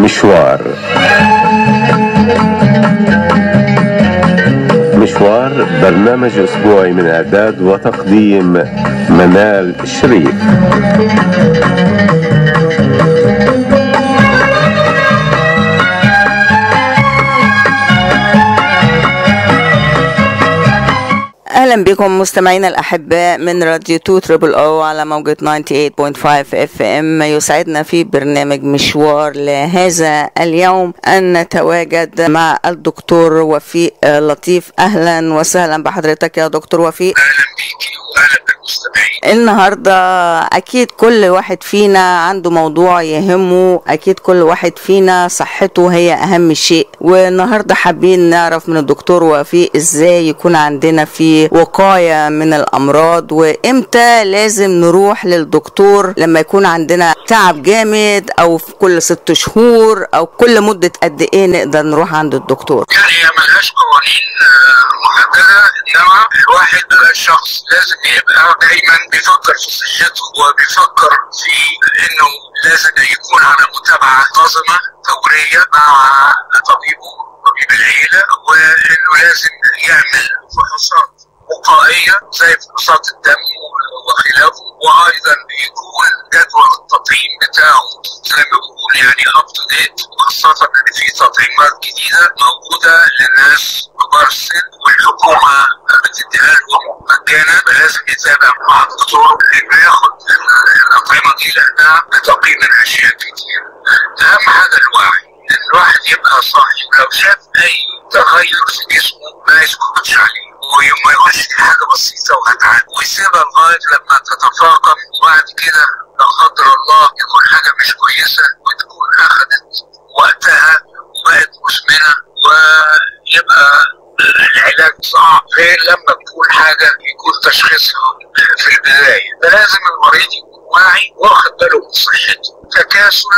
مشوار مشوار برنامج أسبوعي من إعداد وتقديم منال شريف اهلا بكم مستمعينا الاحباء من راديو 2 تريبل او على موجة 98.5 اف ام يسعدنا في برنامج مشوار لهذا اليوم ان نتواجد مع الدكتور وفيق لطيف اهلا وسهلا بحضرتك يا دكتور وفيق اهلا بيكي واهلا بالمستمعين النهارده اكيد كل واحد فينا عنده موضوع يهمه اكيد كل واحد فينا صحته هي اهم شيء والنهارده حابين نعرف من الدكتور وفيق ازاي يكون عندنا في وقايه من الامراض وامتى لازم نروح للدكتور لما يكون عندنا تعب جامد او في كل ست شهور او كل مده قد ايه نقدر نروح عند الدكتور يعني هي ملهاش قوانين آه، محدده انما الواحد آه، الشخص لازم يبقى دايما بيفكر في صحته وبيفكر في انه لازم يكون على متابعه منتظمه دوريه مع طبيبه طبيب العيله وانه لازم يعمل فحوصات وقائيه زي فحوصات الدم وخلافه وايضا بيكون جدول التطعيم بتاعه زي ما بقول يعني اب تو ديت وخاصه ان في تطعيمات جديده موجوده للناس كبار السن والحكومه بتديها لهم مجانا لازم يتابع مع الدكتور انه ياخد الاطعمه دي لانها بتقي من اشياء كتير اهم حاجه الوعي ان الواحد يبقى صاحي ولو شاف اي تغير في جسمه ما يسكتش عليه وما يقولش دي حاجه بسيطه وهتعدي ويسيبها لغايه لما تتفاقم وبعد كده لا قدر الله يكون حاجه مش كويسه وتكون اخذت وقتها وبقت مزمنه ويبقى العلاج صعب غير لما تكون حاجه يكون تشخيصها في البدايه فلازم المريض يكون واعي واخد باله من صحته تكاسل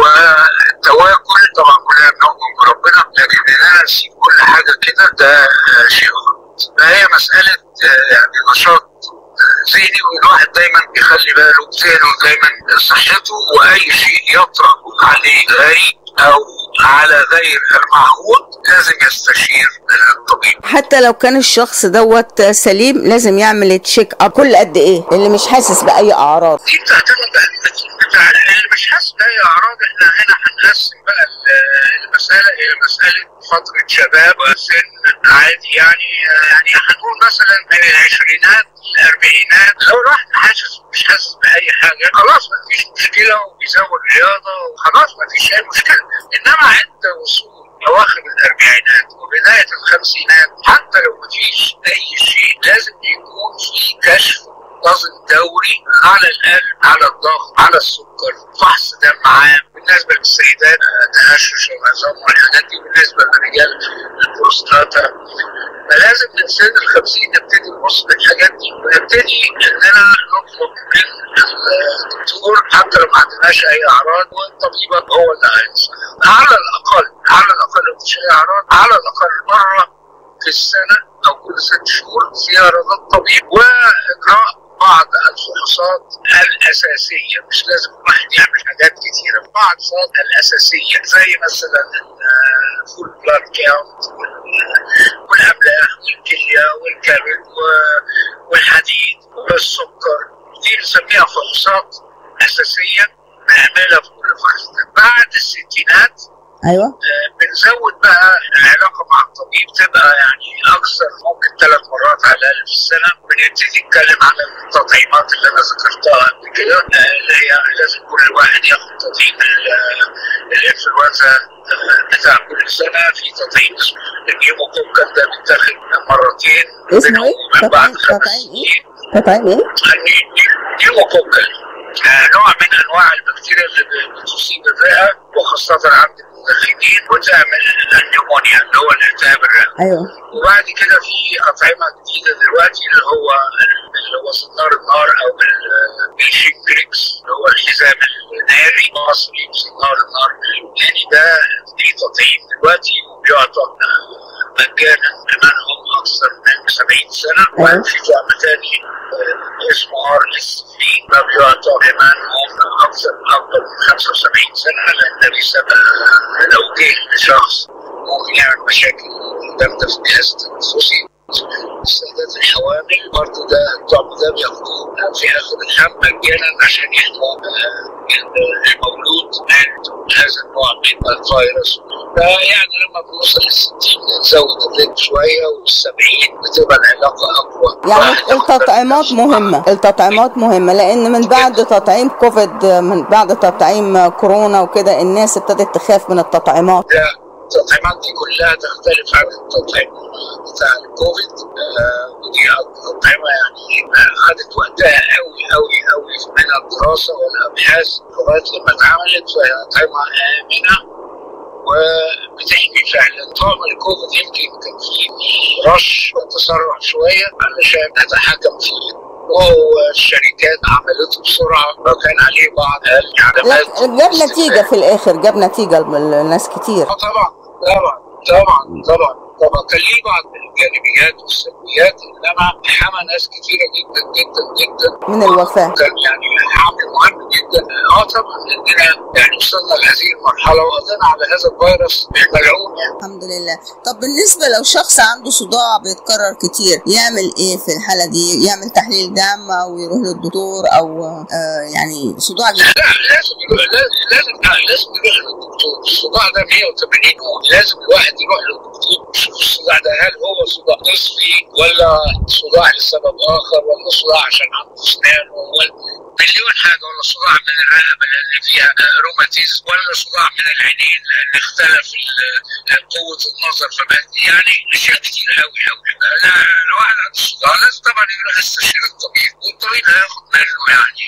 والتواكل طبعا كلنا بنؤمن بربنا لكن اننا نسيب كل حاجه كده ده آه، شيء غلط فهي مساله آه، يعني نشاط ذهني والواحد دايما بيخلي باله ذهنه دايما صحته واي شيء يطرأ عليه غريب او على غير المعهود لازم يستشير الطبيب حتى لو كان الشخص دوت سليم لازم يعمل تشيك اب كل قد ايه اللي مش حاسس باي اعراض دي بتعتمد بقى بتاع اللي مش حاسس باي اعراض احنا هنا هنقسم بقى ال- المساله الى مساله فتره شباب وسن عادي يعني يعني هنقول مثلا من العشرينات الاربعينات لو الواحد حاسس مش حاسس باي حاجه خلاص ما فيش مشكله وبيزود رياضه وخلاص ما فيش اي مشكله انما عند وصول اواخر الاربعينات وبدايه الخمسينات حتى لو ما فيش اي شيء لازم يكون في كشف منتظم دوري على القلب على الضغط على السكر فحص دم عام بالنسبه للسيدات آه، تهشش العظام والحاجات دي بالنسبه للرجال البروستاتا فلازم من سن ال 50 نبتدي نبص للحاجات دي ونبتدي اننا نطلب من الدكتور حتى لو ما عندناش اي اعراض والطبيب هو اللي هينصح على الاقل على الاقل لو مفيش اي اعراض على الاقل مره في السنه او كل ست شهور زياره للطبيب واجراء بعض الفحوصات الاساسيه مش لازم الواحد يعمل حاجات كتيره بعض الفحوصات الاساسيه زي مثلا الفول بلاد كاونت والاملاح والكليه والكبد و- والحديد والسكر دي بنسميها فحوصات اساسيه بنعملها في كل فحص بعد الستينات ايوه آه، بنزود بقى العلاقه مع الطبيب تبقى يعني اكثر ممكن ثلاث مرات على الاقل في السنه بنبتدي نتكلم عن التطعيمات اللي انا ذكرتها قبل كده آه، اللي هي لازم كل واحد ياخد تطعيم ال- الانفلونزا آه، بتاع كل سنه في تطعيم اسمه النيوموكوكال ده بيتاخد مرتين اسمه بينهم ايه؟ من بعد تطعيم- خمس تطعيم ايه؟ سنين تطعيم ايه؟ نيوموكوكال نوع من انواع البكتيريا اللي بتصيب الرئه وخاصه عند المدخنين وتعمل النيومونيا اللي هو الالتهاب الرئوي ايوه وبعد كده في اطعمه جديده دلوقتي اللي هو اللي هو صنار النار او الشينجريكس اللي هو الحزام الناري مصري صنار النار اليوناني ده ليه تطعيم دلوقتي وبيعطى مجانا لمن هم اكثر من 70 سنه وبعدين في طعم تاني آه، اسمه ار اس في ده بيعطى كمان هم اكثر اكثر من 75 سنه لان بيسبب لو جه لشخص ممكن يعمل مشاكل جامده في الجهاز التنفسي السيدات الحوامل برضه ده الطعم ده بياخدوه في اخر الحمل مجانا عشان يحموا آه، المولود من هذا النوع من الفيروس فيعني لما بنوصل لل 60 بنزود الريت شويه وال 70 بتبقى العلاقه اقوى يعني واحد ياخد التطعيمات ثلاث مهمة التطعيمات مهمة لأن من بعد تطعيم كوفيد من بعد تطعيم كورونا وكده الناس ابتدت تخاف من التطعيمات لا التطعيمات دي كلها تختلف عن التطعيم بتاع الكوفيد آه، ودي أطعمة يعني آه، خدت وقتها قوي قوي قوي من الدراسة والأبحاث لغاية لما اتعملت فهي أطعمة آمنة وبتحمي فعلا طعم الكوفيد يمكن كان فيه رش وتسرع شوية علشان نتحكم فيه والشركات عملته بسرعة وكان عليه بعض الإعلانات لكن جاب نتيجة في الآخر جاب نتيجة لناس كتير اه طبعا طبعا طبعا طبعا طبعا كان ليه بعض الجانبيات والسلبيات انما حمى ناس كتيره جدا جدا جدا من الوفاة كان يعني عامل مهم جدا اه طبعا اننا يعني وصلنا لهذه المرحله وقضينا على هذا الفيروس ملعون يعني الحمد لله طب بالنسبة لو شخص عنده صداع بيتكرر كتير يعمل ايه في الحالة دي يعمل تحليل دم او يروح للدكتور او آه يعني صداع جدا لا لازم يروح لازم لازم لازم يروح للدكتور الصداع ده 180 نوع لازم الواحد يروح للدكتور يشوف الصداع ده هل هو صداع نصفي ولا صداع لسبب اخر ولا صداع عشان عنده اسنان ولا مليون حاجه ولا صداع من الرقبه لان فيها روماتيزم ولا صداع من العينين لان اختلف ال- قوه النظر فبقت يعني اشياء كتير قوي قوي لا لو واحد عنده صداع لازم طبعا يروح يستشير الطبيب والطبيب هياخد منه يعني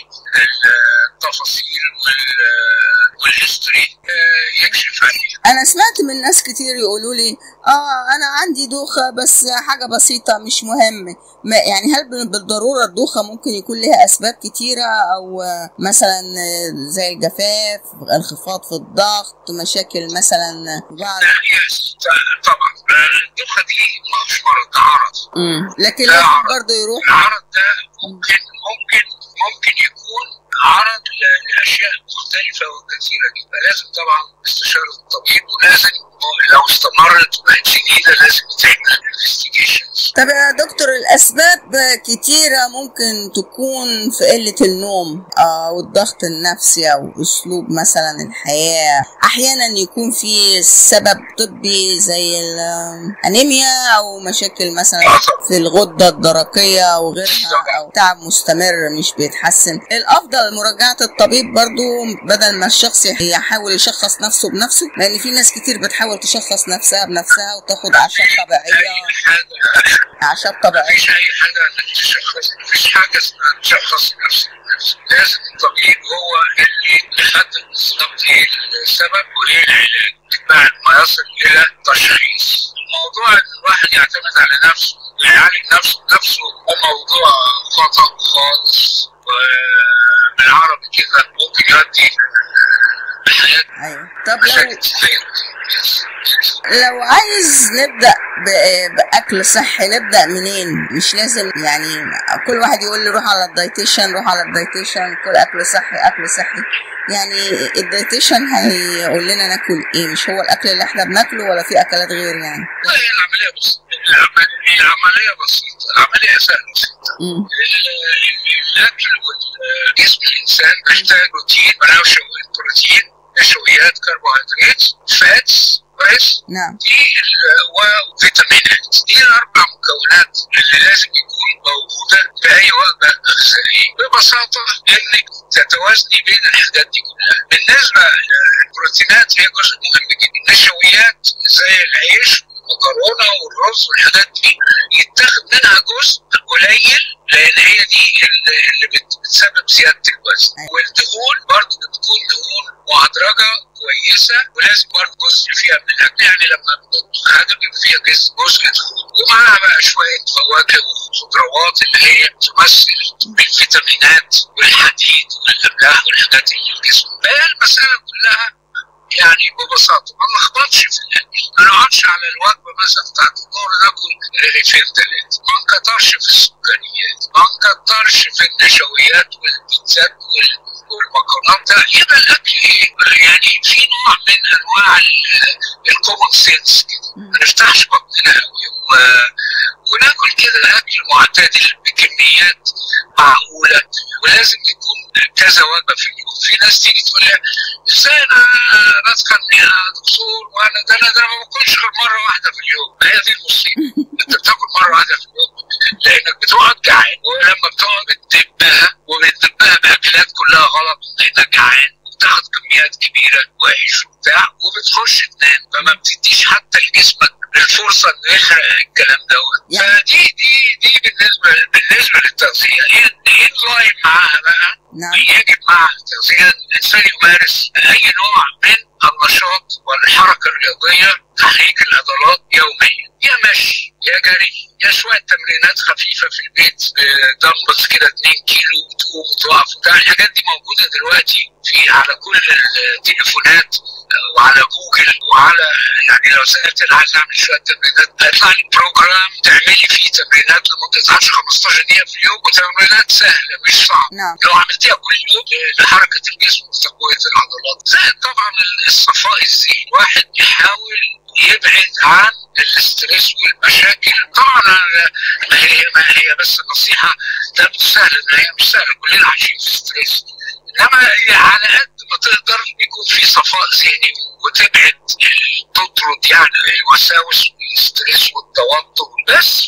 التفاصيل وال- والهيستوري آه، يكشف عليه انا سمعت من ناس كتير يقولوا لي اه انا عندي دوخة بس حاجة بسيطة مش مهم ما يعني هل بال- بالضرورة الدوخة ممكن يكون لها اسباب كتيرة او آه، مثلا آه، زي الجفاف انخفاض في الضغط مشاكل مثلا في بعض لا يس طبعا آه، الدوخه دي مش مرض ده عرض مم. لكن لا الواحد عرض. برضه يروح العرض ده ممكن ممكن ممكن يكون عرض ل- لاشياء مختلفه وكثيره جدا لازم طبعا استشاره الطبيب ولازم لو استمرت وبقت شديده لازم تعمل انفستيجيشنز طب يا دكتور الأسباب كتيرة ممكن تكون في قلة النوم أو الضغط النفسي أو أسلوب مثلا الحياة أحيانا يكون في سبب طبي زي الأنيميا أو مشاكل مثلا في الغدة الدرقية أو غيرها أو تعب مستمر مش بيتحسن الأفضل مراجعة الطبيب برضو بدل ما الشخص يحاول يشخص نفسه بنفسه لأن في ناس كتير بتحاول تشخص نفسها بنفسها وتاخد أعشاب طبيعية اي حاجه أعشاب طبيعية مفيش اي حاجه انك تشخص مفيش حاجه اسمها تشخص نفسك بنفسك. لازم الطبيب هو اللي يحدد بالظبط ايه السبب وايه العلاج بعد ما يصل الى تشخيص الموضوع ان الواحد يعتمد على نفسه ويعالج نفسه بنفسه ده موضوع خطا خالص وبالعربي كده ممكن يؤدي لحياه أيوة طب لو مشاكل كتير لو عايز نبدأ ب- بأكل صحي نبدأ منين؟ مش لازم يعني كل واحد يقول لي روح على الدايتيشن روح على الدايتيشن كل أكل صحي أكل صحي يعني الدايتيشن هيقول لنا ناكل إيه مش هو الأكل اللي إحنا بناكله ولا في أكلات غير يعني؟ لا هي العملية بسيطة العمل- العملية بسيطة العملية سهلة بسيطة مم. ال- الأكل والجسم الإنسان بيحتاج بروتين ونشويات بروتين نشويات كربوهيدرات فاتس كويس نعم دي ال- وفيتامينات دي الأربع مكونات اللي لازم يكون موجودة في أي وجبة غذائية ببساطة إنك تتوازني بين الحاجات دي كلها بالنسبة للبروتينات هي جزء مهم جدا النشويات زي العيش المكرونة والرز والحاجات دي يتاخد منها جزء قليل لأن هي دي اللي اللي بت- بتسبب زيادة الوزن والدهون برضه بتكون دهون معدرجة كويسة ولازم برضه جزء فيها من الأكل يعني لما بنطبخ حاجة بيبقى فيها جزء جزء دهون ومعاها بقى شوية فواكه وخضروات اللي هي تمثل بالفيتامينات والحديد والأملاح والحاجات اللي في الجسم فهي المسألة كلها يعني ببساطه ما نلخبطش في الاكل ما نقعدش على الوجبه مثلا بتاعت الظهر ناكل رغيفين ثلاثه ما نكترش في السكريات ما نكترش في النشويات والبيتزات وال والمكرونات يبقى الاكل ايه؟ يعني في نوع من انواع الكومن سينس كده ما نفتحش بطننا قوي و... وناكل كده اكل معتدل بكميات معقوله ولازم يكون كذا وجبه في اليوم في ناس تيجي تقول لي ازاي انا بتخن يا دكتور وانا ده انا ده ما باكلش غير مره واحده في اليوم هي دي المصيبه انت بتاكل مره واحده في اليوم لانك بتقعد جعان ولما بتقعد بتدبها وبتدبها باكلات كلها غلط لانك جعان وبتاخد كميات كبيره وحش وبتاع وبتخش تنام فما بتديش حتى لجسمك الفرصه انه يحرق الكلام دوت يعني- فدي دي دي بالنسبه بالنسبه للتغذيه ايه ايه اللاين معاها بقى نعم يجب مع التغذيه ان الانسان يمارس اي نوع من النشاط والحركه الرياضيه تحريك العضلات يوميا يا مشي يا جري يا شويه تمرينات خفيفه في البيت دمبلز كده 2 كيلو وتقوم وتقف وبتاع الحاجات دي موجوده دلوقتي في على كل التليفونات وعلى جوجل وعلى يعني لو سالت انا عايز اعمل شويه تمرينات هيطلع لي بروجرام تعملي فيه تمرينات لمده 10 15 دقيقه في اليوم وتمرينات سهله مش صعبه نعم لو عملتيها كل يوم لحركه الجسم وتقويه العضلات زائد طبعا الصفاء الذهني واحد يحاول يبعد عن الاسترس والمشاكل طبعا أنا- ما هي ما هي بس النصيحه تبدو سهله ان هي مش سهله كلنا عايشين في ستريس انما هي على قد ما تقدر يكون في صفاء ذهني وتبعد تطرد يعني الوساوس والستريس والتوتر بس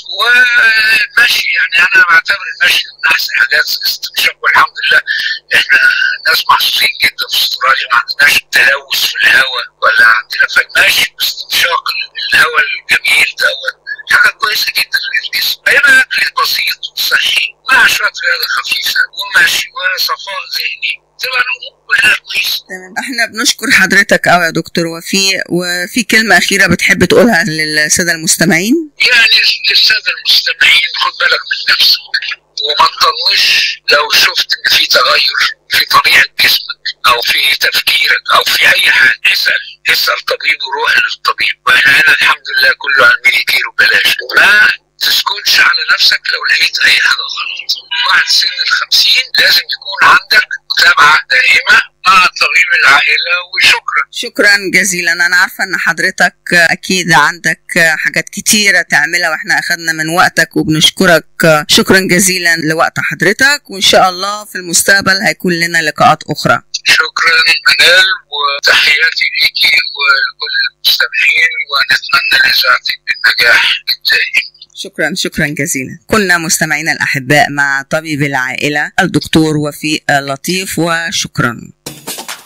والمشي يعني انا بعتبر المشي من احسن حاجات الاستنشاق والحمد لله احنا ناس محظوظين جدا في استراليا ما عندناش تلوث في الهواء ولا عندنا فالمشي واستنشاق الهواء الجميل دوت حاجه كويسه جدا للجسم هيبقى اكل بسيط وصحي مع شويه رياضه خفيفه ومشي وصفاء ذهني تبقى الامور كلها كويسه تمام احنا بنشكر حضرتك قوي يا دكتور وفي وفي كلمة أخيرة بتحب تقولها للسادة المستمعين يعني للساده المستمعين خد بالك من نفسك وما تطنش لو شفت ان في تغير في طبيعه جسمك او في تفكيرك او في اي حاجه اسال اسال طبيب وروح للطبيب واحنا هنا الحمد لله كله على الميديكير وبلاش ما تسكتش على نفسك لو لقيت اي حاجه غلط بعد سن الخمسين لازم يكون عندك متابعه دائمه مع طبيب العائله وشكرا شكرا جزيلا أنا عارفة إن حضرتك أكيد عندك حاجات كتيرة تعملها وإحنا أخدنا من وقتك وبنشكرك شكرا جزيلا لوقت حضرتك وإن شاء الله في المستقبل هيكون لنا لقاءات أخرى شكرا منال وتحياتي ليكي ولكل المستمعين ونتمنى لإذاعتك بالنجاح الدائم شكرا شكرا جزيلا كنا مستمعينا الأحباء مع طبيب العائلة الدكتور وفيق لطيف وشكرا